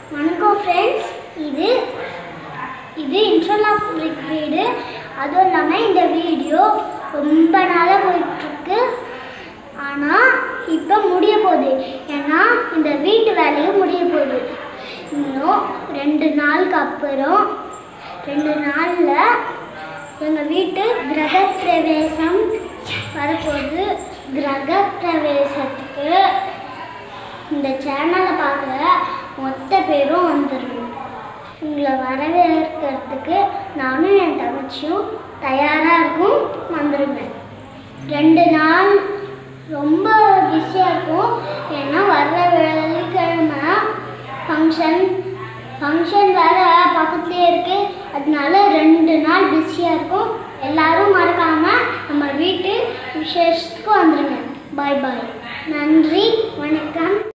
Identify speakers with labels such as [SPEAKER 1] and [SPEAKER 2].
[SPEAKER 1] வணக்கம் ஃப்ரெண்ட்ஸ் இது இது இன்டர்லாக் பிரிக் வீடு அதுவும் இல்லாமல் இந்த வீடியோ ரொம்ப நாளாக போயிட்டுருக்கு ஆனால் இப்போ முடிய போகுது ஏன்னா இந்த வீட்டு வேலையும் முடிய போகுது இன்னும் ரெண்டு நாளுக்கு அப்புறம் ரெண்டு நாளில் எங்கள் வீட்டு கிரக பிரவேசம் வரப்போகுது கிரக பிரவேசத்துக்கு இந்த சேனலை பார்க்குற மொத்த பேரும் வந்துடணும் உங்களை வரவேற்கிறதுக்கு நானும் என் தங்கச்சியும் தயாராக இருக்கும் வந்துடுங்க ரெண்டு நாள் ரொம்ப பிஸியாக இருக்கும் ஏன்னா வர்ற வெள்ளிக்கிழமை ஃபங்க்ஷன் ஃபங்க்ஷன் வேறு பக்கத்துலேயே இருக்குது அதனால ரெண்டு நாள் பிஸியாக இருக்கும் எல்லாரும் மறக்காமல் நம்ம வீட்டு விசேஷத்துக்கு வந்துடுங்க பாய் பாய் நன்றி வணக்கம்